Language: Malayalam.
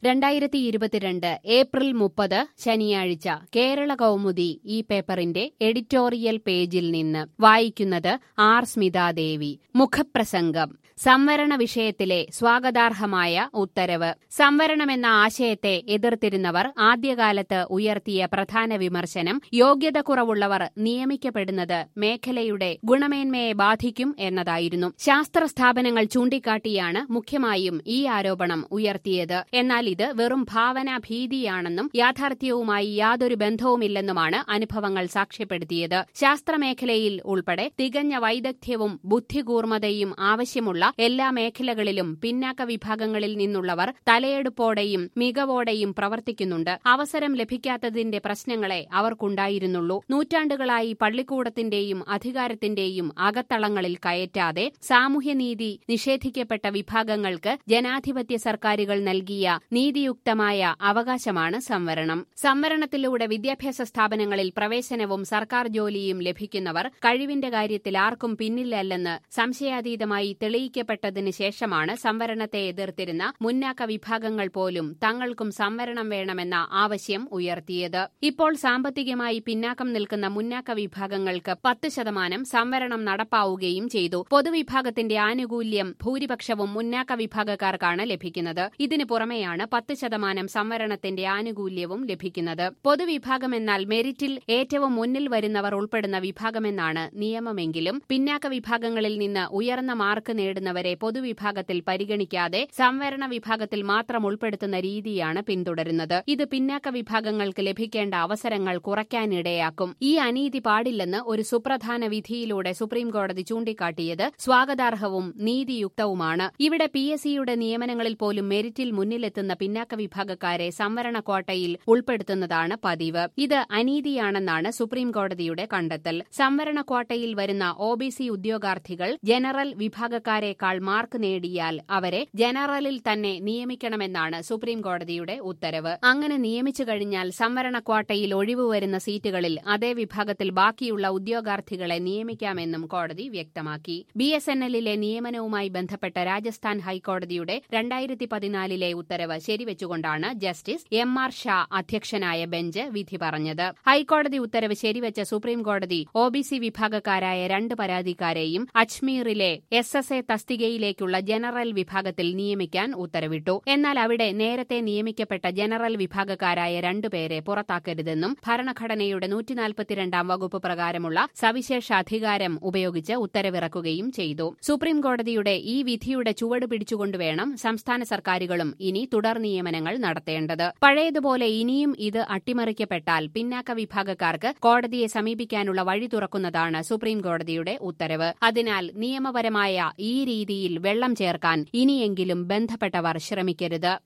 രണ്ടായിരത്തി ഇരുപത്തിരണ്ട് ഏപ്രിൽ മുപ്പത് ശനിയാഴ്ച കേരള കൗമുദി ഈ പേപ്പറിന്റെ എഡിറ്റോറിയൽ പേജിൽ നിന്ന് വായിക്കുന്നത് ആർ സ്മിതാദേവി മുഖപ്രസംഗം സംവരണ വിഷയത്തിലെ സ്വാഗതാർഹമായ ഉത്തരവ് സംവരണമെന്ന ആശയത്തെ എതിർത്തിരുന്നവർ ആദ്യകാലത്ത് ഉയർത്തിയ പ്രധാന വിമർശനം യോഗ്യത കുറവുള്ളവർ നിയമിക്കപ്പെടുന്നത് മേഖലയുടെ ഗുണമേന്മയെ ബാധിക്കും എന്നതായിരുന്നു ശാസ്ത്ര സ്ഥാപനങ്ങൾ ചൂണ്ടിക്കാട്ടിയാണ് മുഖ്യമായും ഈ ആരോപണം ഉയർത്തിയത് എന്നാൽ ഇത് വെറും ഭാവനാ ഭീതിയാണെന്നും യാഥാർത്ഥ്യവുമായി യാതൊരു ബന്ധവുമില്ലെന്നുമാണ് അനുഭവങ്ങൾ സാക്ഷ്യപ്പെടുത്തിയത് ശാസ്ത്രമേഖലയിൽ ഉൾപ്പെടെ തികഞ്ഞ വൈദഗ്ധ്യവും ബുദ്ധികൂർമ്മതയും ആവശ്യമുള്ള എല്ലാ മേഖലകളിലും പിന്നാക്ക വിഭാഗങ്ങളിൽ നിന്നുള്ളവർ തലയെടുപ്പോടെയും മികവോടെയും പ്രവർത്തിക്കുന്നുണ്ട് അവസരം ലഭിക്കാത്തതിന്റെ പ്രശ്നങ്ങളെ അവർക്കുണ്ടായിരുന്നുള്ളൂ നൂറ്റാണ്ടുകളായി പള്ളിക്കൂടത്തിന്റെയും അധികാരത്തിന്റെയും അകത്തളങ്ങളിൽ കയറ്റാതെ സാമൂഹ്യനീതി നിഷേധിക്കപ്പെട്ട വിഭാഗങ്ങൾക്ക് ജനാധിപത്യ സർക്കാരുകൾ നൽകിയ നീതിയുക്തമായ അവകാശമാണ് സംവരണം സംവരണത്തിലൂടെ വിദ്യാഭ്യാസ സ്ഥാപനങ്ങളിൽ പ്രവേശനവും സർക്കാർ ജോലിയും ലഭിക്കുന്നവർ കഴിവിന്റെ കാര്യത്തിൽ ആർക്കും പിന്നിലല്ലെന്ന് സംശയാതീതമായി തെളിയിക്കപ്പെട്ടതിന് ശേഷമാണ് സംവരണത്തെ എതിർത്തിരുന്ന മുന്നാക്ക വിഭാഗങ്ങൾ പോലും തങ്ങൾക്കും സംവരണം വേണമെന്ന ആവശ്യം ഉയർത്തിയത് ഇപ്പോൾ സാമ്പത്തികമായി പിന്നാക്കം നിൽക്കുന്ന മുന്നാക്ക വിഭാഗങ്ങൾക്ക് പത്ത് ശതമാനം സംവരണം നടപ്പാവുകയും ചെയ്തു പൊതുവിഭാഗത്തിന്റെ ആനുകൂല്യം ഭൂരിപക്ഷവും മുന്നാക്ക വിഭാഗക്കാർക്കാണ് ലഭിക്കുന്നത് ഇതിനു പുറമെയാണ് പത്ത് ശതമാനം സംവരണത്തിന്റെ ആനുകൂല്യവും ലഭിക്കുന്നത് പൊതുവിഭാഗം എന്നാൽ മെറിറ്റിൽ ഏറ്റവും മുന്നിൽ വരുന്നവർ ഉൾപ്പെടുന്ന വിഭാഗമെന്നാണ് നിയമമെങ്കിലും പിന്നാക്ക വിഭാഗങ്ങളിൽ നിന്ന് ഉയർന്ന മാർക്ക് നേടുന്നവരെ പൊതുവിഭാഗത്തിൽ പരിഗണിക്കാതെ സംവരണ വിഭാഗത്തിൽ മാത്രം ഉൾപ്പെടുത്തുന്ന രീതിയാണ് പിന്തുടരുന്നത് ഇത് പിന്നാക്ക വിഭാഗങ്ങൾക്ക് ലഭിക്കേണ്ട അവസരങ്ങൾ കുറയ്ക്കാനിടയാക്കും ഈ അനീതി പാടില്ലെന്ന് ഒരു സുപ്രധാന വിധിയിലൂടെ സുപ്രീംകോടതി ചൂണ്ടിക്കാട്ടിയത് സ്വാഗതാർഹവും നീതിയുക്തവുമാണ് ഇവിടെ പി എസ് സിയുടെ നിയമനങ്ങളിൽ പോലും മെറിറ്റിൽ മുന്നിലെത്തുന്ന പിന്നാക്ക വിഭാഗക്കാരെ സംവരണ കോട്ടയിൽ ഉൾപ്പെടുത്തുന്നതാണ് പതിവ് ഇത് അനീതിയാണെന്നാണ് സുപ്രീംകോടതിയുടെ കണ്ടെത്തൽ സംവരണ കോട്ടയിൽ വരുന്ന ഒ ബി സി ഉദ്യോഗാർത്ഥികൾ ജനറൽ വിഭാഗക്കാരേക്കാൾ മാർക്ക് നേടിയാൽ അവരെ ജനറലിൽ തന്നെ നിയമിക്കണമെന്നാണ് സുപ്രീംകോടതിയുടെ ഉത്തരവ് അങ്ങനെ നിയമിച്ചു കഴിഞ്ഞാൽ സംവരണ ക്വാട്ടയിൽ ഒഴിവ് വരുന്ന സീറ്റുകളിൽ അതേ വിഭാഗത്തിൽ ബാക്കിയുള്ള ഉദ്യോഗാർത്ഥികളെ നിയമിക്കാമെന്നും കോടതി വ്യക്തമാക്കി ബി എസ് എൻ എല്ലിലെ നിയമനവുമായി ബന്ധപ്പെട്ട രാജസ്ഥാൻ ഹൈക്കോടതിയുടെ രണ്ടായിരത്തി പതിനാലിലെ ഉത്തരവ് ശരിവെച്ചുകൊണ്ടാണ് ജസ്റ്റിസ് എം ആർ ഷാ അധ്യക്ഷനായ ബെഞ്ച് വിധി പറഞ്ഞത് ഹൈക്കോടതി ഉത്തരവ് ശരിവെച്ച സുപ്രീംകോടതി ഒ ബി സി വിഭാഗക്കാരായ രണ്ട് പരാതിക്കാരെയും അജ്മീറിലെ എസ് എസ് എ തസ്തികയിലേക്കുള്ള ജനറൽ വിഭാഗത്തിൽ നിയമിക്കാൻ ഉത്തരവിട്ടു എന്നാൽ അവിടെ നേരത്തെ നിയമിക്കപ്പെട്ട ജനറൽ വിഭാഗക്കാരായ രണ്ടുപേരെ പുറത്താക്കരുതെന്നും ഭരണഘടനയുടെ നൂറ്റിനാൽപ്പത്തിരണ്ടാം വകുപ്പ് പ്രകാരമുള്ള സവിശേഷ അധികാരം ഉപയോഗിച്ച് ഉത്തരവിറക്കുകയും ചെയ്തു സുപ്രീംകോടതിയുടെ ഈ വിധിയുടെ ചുവട് പിടിച്ചുകൊണ്ടുവേണം സംസ്ഥാന സർക്കാരുകളും ഇനി തുടർ നിയമനങ്ങൾ നടത്തേണ്ടത് പഴയതുപോലെ ഇനിയും ഇത് അട്ടിമറിക്കപ്പെട്ടാൽ പിന്നാക്ക വിഭാഗക്കാർക്ക് കോടതിയെ സമീപിക്കാനുള്ള വഴി തുറക്കുന്നതാണ് സുപ്രീംകോടതിയുടെ ഉത്തരവ് അതിനാൽ നിയമപരമായ ഈ രീതിയിൽ വെള്ളം ചേർക്കാൻ ഇനിയെങ്കിലും ബന്ധപ്പെട്ടവർ ശ്രമിക്കരുത്